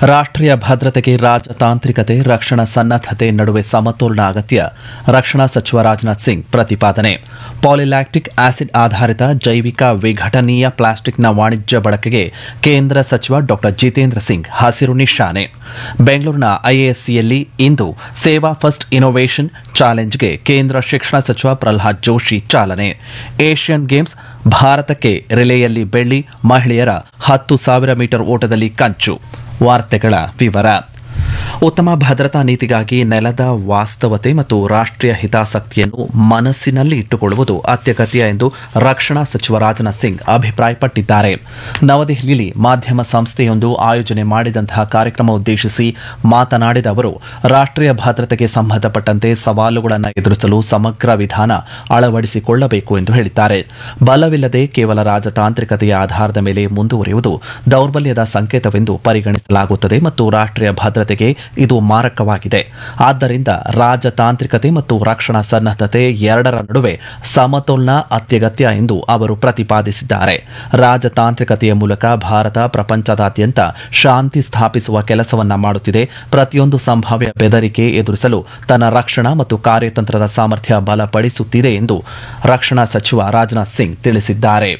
ರಾಷ್ಟ್ರೀಯ ಭದ್ರತೆಗೆ ರಾಜತಾಂತ್ರಿಕತೆ ರಕ್ಷಣಾ ಸನ್ನದ್ಧತೆ ನಡುವೆ ಸಮತೋಲನ ಅಗತ್ಯ ರಕ್ಷಣಾ ಸಚಿವ ರಾಜನಾಥ್ ಸಿಂಗ್ ಪ್ರತಿಪಾದನೆ ಪಾಲಿಲ್ಯಾಕ್ಟಿಕ್ ಆಸಿಡ್ ಆಧಾರಿತ ಜೈವಿಕ ವಿಘಟನೀಯ ಪ್ಲಾಸ್ಟಿಕ್ನ ವಾಣಿಜ್ಯ ಬಳಕೆಗೆ ಕೇಂದ್ರ ಸಚಿವ ಡಾ ಜಿತೇಂದ್ರ ಸಿಂಗ್ ಹಸಿರು ನಿಶಾನೆ ಬೆಂಗಳೂರಿನ ಐಎಎಸ್ಸಿಯಲ್ಲಿ ಇಂದು ಸೇವಾ ಫಸ್ಟ್ ಇನೋವೇಷನ್ ಚಾಲೆಂಜ್ಗೆ ಕೇಂದ್ರ ಶಿಕ್ಷಣ ಸಚಿವ ಪ್ರಹ್ಲಾದ್ ಜೋಶಿ ಚಾಲನೆ ಏಷ್ಯನ್ ಗೇಮ್ಸ್ ಭಾರತಕ್ಕೆ ರಿಲೆಯಲ್ಲಿ ಬೆಳ್ಳಿ ಮಹಿಳೆಯರ ಹತ್ತು ಸಾವಿರ ಮೀಟರ್ ಓಟದಲ್ಲಿ ಕಂಚು ವಾರ್ತೆಗಳ ವಿವರ ಉತ್ತಮ ಭದ್ರತಾ ನೀತಿಗಾಗಿ ನೆಲದ ವಾಸ್ತವತೆ ಮತ್ತು ರಾಷ್ಟ್ರೀಯ ಹಿತಾಸಕ್ತಿಯನ್ನು ಮನಸ್ಸಿನಲ್ಲಿ ಇಟ್ಟುಕೊಳ್ಳುವುದು ಅತ್ಯಗತ್ಯ ಎಂದು ರಕ್ಷಣಾ ಸಚಿವ ರಾಜನಾಥ್ ಸಿಂಗ್ ಅಭಿಪ್ರಾಯಪಟ್ಟಿದ್ದಾರೆ ನವದೆಹಲಿಯಲ್ಲಿ ಮಾಧ್ಯಮ ಸಂಸ್ಥೆಯೊಂದು ಆಯೋಜನೆ ಮಾಡಿದಂತಹ ಕಾರ್ಯಕ್ರಮ ಉದ್ದೇಶಿಸಿ ಮಾತನಾಡಿದ ಅವರು ರಾಷ್ಟ್ರೀಯ ಭದ್ರತೆಗೆ ಸಂಬಂಧಪಟ್ಟಂತೆ ಸವಾಲುಗಳನ್ನು ಎದುರಿಸಲು ಸಮಗ್ರ ವಿಧಾನ ಅಳವಡಿಸಿಕೊಳ್ಳಬೇಕು ಎಂದು ಹೇಳಿದ್ದಾರೆ ಬಲವಿಲ್ಲದೆ ಕೇವಲ ರಾಜತಾಂತ್ರಿಕತೆಯ ಆಧಾರದ ಮೇಲೆ ಮುಂದುವರಿಯುವುದು ದೌರ್ಬಲ್ಯದ ಸಂಕೇತವೆಂದು ಪರಿಗಣಿಸಲಾಗುತ್ತದೆ ಮತ್ತು ರಾಷ್ಟ್ರೀಯ ಭದ್ರತೆಗೆ ಇದು ಮಾರಕವಾಗಿದೆ ಆದ್ದರಿಂದ ರಾಜತಾಂತ್ರಿಕತೆ ಮತ್ತು ರಕ್ಷಣಾ ಸನ್ನದ್ಧತೆ ಎರಡರ ನಡುವೆ ಸಮತೋಲನ ಅತ್ಯಗತ್ಯ ಎಂದು ಅವರು ಪ್ರತಿಪಾದಿಸಿದ್ದಾರೆ ರಾಜತಾಂತ್ರಿಕತೆಯ ಮೂಲಕ ಭಾರತ ಪ್ರಪಂಚದಾದ್ಯಂತ ಶಾಂತಿ ಸ್ಥಾಪಿಸುವ ಕೆಲಸವನ್ನ ಮಾಡುತ್ತಿದೆ ಪ್ರತಿಯೊಂದು ಸಂಭಾವ್ಯ ಬೆದರಿಕೆ ಎದುರಿಸಲು ತನ್ನ ರಕ್ಷಣಾ ಮತ್ತು ಕಾರ್ಯತಂತ್ರದ ಸಾಮರ್ಥ್ಯ ಬಲಪಡಿಸುತ್ತಿದೆ ಎಂದು ರಕ್ಷಣಾ ಸಚಿವ ರಾಜನಾಥ್ ಸಿಂಗ್ ತಿಳಿಸಿದ್ದಾರೆ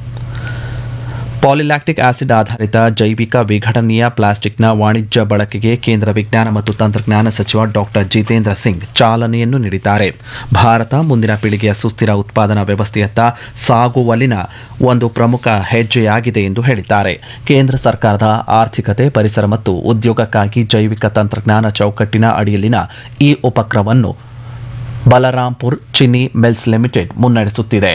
ಪಾಲಿಲ್ಯಾಕ್ಟಿಕ್ ಆಸಿಡ್ ಆಧಾರಿತ ಜೈವಿಕ ವಿಘಟನೀಯ ಪ್ಲಾಸ್ಟಿಕ್ನ ವಾಣಿಜ್ಯ ಬಳಕೆಗೆ ಕೇಂದ್ರ ವಿಜ್ಞಾನ ಮತ್ತು ತಂತ್ರಜ್ಞಾನ ಸಚಿವ ಡಾಕ್ಟರ್ ಜಿತೇಂದ್ರ ಸಿಂಗ್ ಚಾಲನೆಯನ್ನು ನೀಡಿದ್ದಾರೆ ಭಾರತ ಮುಂದಿನ ಪೀಳಿಗೆಯ ಸುಸ್ಥಿರ ಉತ್ಪಾದನಾ ವ್ಯವಸ್ಥೆಯತ್ತ ಸಾಗುವಲ್ಲಿನ ಒಂದು ಪ್ರಮುಖ ಹೆಜ್ಜೆಯಾಗಿದೆ ಎಂದು ಹೇಳಿದ್ದಾರೆ ಕೇಂದ್ರ ಸರ್ಕಾರದ ಆರ್ಥಿಕತೆ ಪರಿಸರ ಮತ್ತು ಉದ್ಯೋಗಕ್ಕಾಗಿ ಜೈವಿಕ ತಂತ್ರಜ್ಞಾನ ಚೌಕಟ್ಟಿನ ಅಡಿಯಲ್ಲಿನ ಈ ಉಪಕ್ರಮವನ್ನು ಬಲರಾಂಪುರ್ ಚಿನ್ನಿ ಮಿಲ್ಸ್ ಲಿಮಿಟೆಡ್ ಮುನ್ನಡೆಸುತ್ತಿದೆ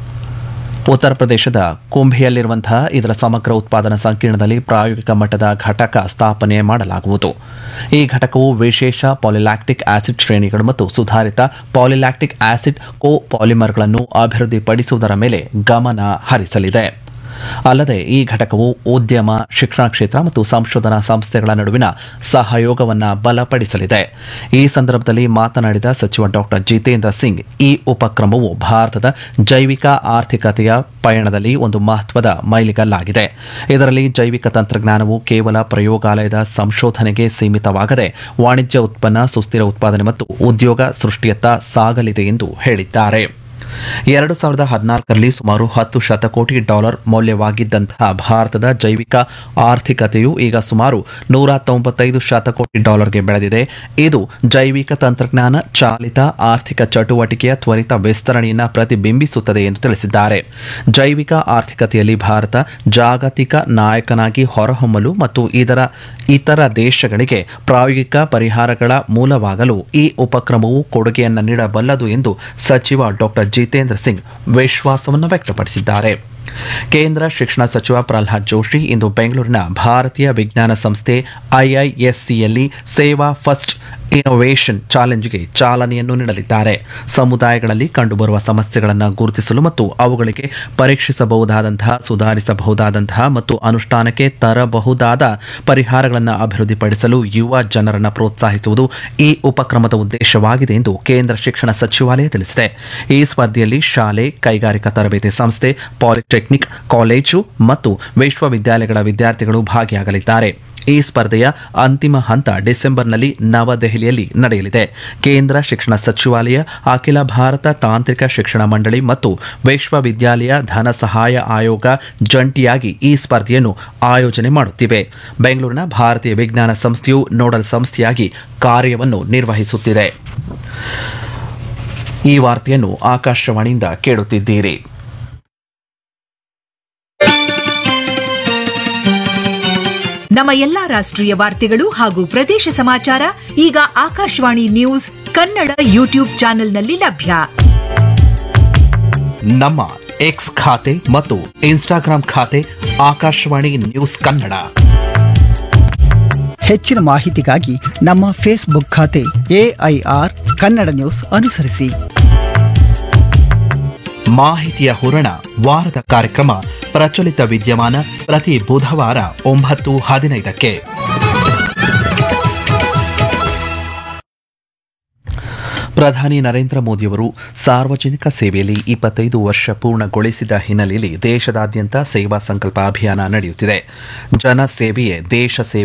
ಉತ್ತರ ಪ್ರದೇಶದ ಕುಂಭೆಯಲ್ಲಿರುವಂತಹ ಇದರ ಸಮಗ್ರ ಉತ್ಪಾದನಾ ಸಂಕೀರ್ಣದಲ್ಲಿ ಪ್ರಾಯೋಗಿಕ ಮಟ್ಟದ ಘಟಕ ಸ್ಥಾಪನೆ ಮಾಡಲಾಗುವುದು ಈ ಘಟಕವು ವಿಶೇಷ ಪಾಲಿಲ್ಯಾಕ್ಟಿಕ್ ಆಸಿಡ್ ಶ್ರೇಣಿಗಳು ಮತ್ತು ಸುಧಾರಿತ ಪಾಲಿಲ್ಯಾಕ್ಟಿಕ್ ಆಸಿಡ್ ಕೋ ಪಾಲಿಮರ್ಗಳನ್ನು ಅಭಿವೃದ್ಧಿಪಡಿಸುವುದರ ಮೇಲೆ ಗಮನ ಹರಿಸಲಿದೆ ಅಲ್ಲದೆ ಈ ಘಟಕವು ಉದ್ಯಮ ಶಿಕ್ಷಣ ಕ್ಷೇತ್ರ ಮತ್ತು ಸಂಶೋಧನಾ ಸಂಸ್ಥೆಗಳ ನಡುವಿನ ಸಹಯೋಗವನ್ನು ಬಲಪಡಿಸಲಿದೆ ಈ ಸಂದರ್ಭದಲ್ಲಿ ಮಾತನಾಡಿದ ಸಚಿವ ಡಾಕ್ಟರ್ ಜಿತೇಂದ್ರ ಸಿಂಗ್ ಈ ಉಪಕ್ರಮವು ಭಾರತದ ಜೈವಿಕ ಆರ್ಥಿಕತೆಯ ಪಯಣದಲ್ಲಿ ಒಂದು ಮಹತ್ವದ ಮೈಲಿಗಲ್ಲಾಗಿದೆ ಇದರಲ್ಲಿ ಜೈವಿಕ ತಂತ್ರಜ್ಞಾನವು ಕೇವಲ ಪ್ರಯೋಗಾಲಯದ ಸಂಶೋಧನೆಗೆ ಸೀಮಿತವಾಗದೆ ವಾಣಿಜ್ಯ ಉತ್ಪನ್ನ ಸುಸ್ಥಿರ ಉತ್ಪಾದನೆ ಮತ್ತು ಉದ್ಯೋಗ ಸೃಷ್ಟಿಯತ್ತ ಸಾಗಲಿದೆ ಎಂದು ಹೇಳಿದ್ದಾರೆ ಎರಡು ಸಾವಿರದ ಹದಿನಾಲ್ಕರಲ್ಲಿ ಸುಮಾರು ಹತ್ತು ಶತಕೋಟಿ ಡಾಲರ್ ಮೌಲ್ಯವಾಗಿದ್ದಂತಹ ಭಾರತದ ಜೈವಿಕ ಆರ್ಥಿಕತೆಯು ಈಗ ಸುಮಾರು ನೂರ ತೊಂಬತ್ತೈದು ಶತಕೋಟಿ ಡಾಲರ್ಗೆ ಬೆಳೆದಿದೆ ಇದು ಜೈವಿಕ ತಂತ್ರಜ್ಞಾನ ಚಾಲಿತ ಆರ್ಥಿಕ ಚಟುವಟಿಕೆಯ ತ್ವರಿತ ವಿಸ್ತರಣೆಯನ್ನು ಪ್ರತಿಬಿಂಬಿಸುತ್ತದೆ ಎಂದು ತಿಳಿಸಿದ್ದಾರೆ ಜೈವಿಕ ಆರ್ಥಿಕತೆಯಲ್ಲಿ ಭಾರತ ಜಾಗತಿಕ ನಾಯಕನಾಗಿ ಹೊರಹೊಮ್ಮಲು ಮತ್ತು ಇದರ ಇತರ ದೇಶಗಳಿಗೆ ಪ್ರಾಯೋಗಿಕ ಪರಿಹಾರಗಳ ಮೂಲವಾಗಲು ಈ ಉಪಕ್ರಮವು ಕೊಡುಗೆಯನ್ನು ನೀಡಬಲ್ಲದು ಎಂದು ಸಚಿವ ಡಾಕ್ಟರ್ ಜಿತೇಂದ್ರ ಸಿಂಗ್ ವಿಶ್ವಾಸವನ್ನು ವ್ಯಕ್ತಪಡಿಸಿದ್ದಾರೆ ಕೇಂದ್ರ ಶಿಕ್ಷಣ ಸಚಿವ ಪ್ರಹ್ಲಾದ್ ಜೋಶಿ ಇಂದು ಬೆಂಗಳೂರಿನ ಭಾರತೀಯ ವಿಜ್ಞಾನ ಸಂಸ್ಥೆ ಐಐಎಸ್ಸಿಯಲ್ಲಿ ಸೇವಾ ಫಸ್ಟ್ ಇನೋವೇಷನ್ ಚಾಲೆಂಜ್ಗೆ ಚಾಲನೆಯನ್ನು ನೀಡಲಿದ್ದಾರೆ ಸಮುದಾಯಗಳಲ್ಲಿ ಕಂಡುಬರುವ ಸಮಸ್ಯೆಗಳನ್ನು ಗುರುತಿಸಲು ಮತ್ತು ಅವುಗಳಿಗೆ ಪರೀಕ್ಷಿಸಬಹುದಾದಂತಹ ಸುಧಾರಿಸಬಹುದಾದಂತಹ ಮತ್ತು ಅನುಷ್ಠಾನಕ್ಕೆ ತರಬಹುದಾದ ಪರಿಹಾರಗಳನ್ನು ಅಭಿವೃದ್ಧಿಪಡಿಸಲು ಯುವ ಜನರನ್ನು ಪ್ರೋತ್ಸಾಹಿಸುವುದು ಈ ಉಪಕ್ರಮದ ಉದ್ದೇಶವಾಗಿದೆ ಎಂದು ಕೇಂದ್ರ ಶಿಕ್ಷಣ ಸಚಿವಾಲಯ ತಿಳಿಸಿದೆ ಈ ಸ್ಪರ್ಧೆಯಲ್ಲಿ ಶಾಲೆ ಕೈಗಾರಿಕಾ ತರಬೇತಿ ಸಂಸ್ಥೆ ಪಾಲಿಟೆಕ್ನಿಕ್ ಕಾಲೇಜು ಮತ್ತು ವಿಶ್ವವಿದ್ಯಾಲಯಗಳ ವಿದ್ಯಾರ್ಥಿಗಳು ಭಾಗಿಯಾಗಲಿದ್ದಾರೆ ಈ ಸ್ಪರ್ಧೆಯ ಅಂತಿಮ ಹಂತ ಡಿಸೆಂಬರ್ನಲ್ಲಿ ನವದೆಹಲಿಯಲ್ಲಿ ನಡೆಯಲಿದೆ ಕೇಂದ್ರ ಶಿಕ್ಷಣ ಸಚಿವಾಲಯ ಅಖಿಲ ಭಾರತ ತಾಂತ್ರಿಕ ಶಿಕ್ಷಣ ಮಂಡಳಿ ಮತ್ತು ವಿಶ್ವವಿದ್ಯಾಲಯ ಧನ ಸಹಾಯ ಆಯೋಗ ಜಂಟಿಯಾಗಿ ಈ ಸ್ಪರ್ಧೆಯನ್ನು ಆಯೋಜನೆ ಮಾಡುತ್ತಿವೆ ಬೆಂಗಳೂರಿನ ಭಾರತೀಯ ವಿಜ್ಞಾನ ಸಂಸ್ಥೆಯು ನೋಡಲ್ ಸಂಸ್ಥೆಯಾಗಿ ಕಾರ್ಯವನ್ನು ನಿರ್ವಹಿಸುತ್ತಿದೆ ಈ ವಾರ್ತೆಯನ್ನು ಆಕಾಶವಾಣಿಯಿಂದ ಕೇಳುತ್ತಿದ್ದೀರಿ ನಮ್ಮ ಎಲ್ಲಾ ರಾಷ್ಟ್ರೀಯ ವಾರ್ತೆಗಳು ಹಾಗೂ ಪ್ರದೇಶ ಸಮಾಚಾರ ಈಗ ಆಕಾಶವಾಣಿ ನ್ಯೂಸ್ ಕನ್ನಡ ಯೂಟ್ಯೂಬ್ ಚಾನೆಲ್ನಲ್ಲಿ ಲಭ್ಯ ನಮ್ಮ ಎಕ್ಸ್ ಖಾತೆ ಮತ್ತು ಇನ್ಸ್ಟಾಗ್ರಾಂ ಖಾತೆ ಆಕಾಶವಾಣಿ ನ್ಯೂಸ್ ಕನ್ನಡ ಹೆಚ್ಚಿನ ಮಾಹಿತಿಗಾಗಿ ನಮ್ಮ ಫೇಸ್ಬುಕ್ ಖಾತೆ ಎಐಆರ್ ಕನ್ನಡ ನ್ಯೂಸ್ ಅನುಸರಿಸಿ ಮಾಹಿತಿಯ ಹೂರಣ ವಾರದ ಕಾರ್ಯಕ್ರಮ ಪ್ರಚಲಿತ ವಿದ್ಯಮಾನ ಪ್ರತಿ ಬುಧವಾರ ಒಂಬತ್ತು ಹದಿನೈದಕ್ಕೆ ಪ್ರಧಾನಿ ನರೇಂದ್ರ ಮೋದಿಯವರು ಸಾರ್ವಜನಿಕ ಸೇವೆಯಲ್ಲಿ ಇಪ್ಪತ್ತೈದು ವರ್ಷ ಪೂರ್ಣಗೊಳಿಸಿದ ಹಿನ್ನೆಲೆಯಲ್ಲಿ ದೇಶದಾದ್ಯಂತ ಸೇವಾ ಸಂಕಲ್ಪ ಅಭಿಯಾನ ನಡೆಯುತ್ತಿದೆ ಜನ ಸೇವೆಯೇ ದೇಶ ಸೇವೆ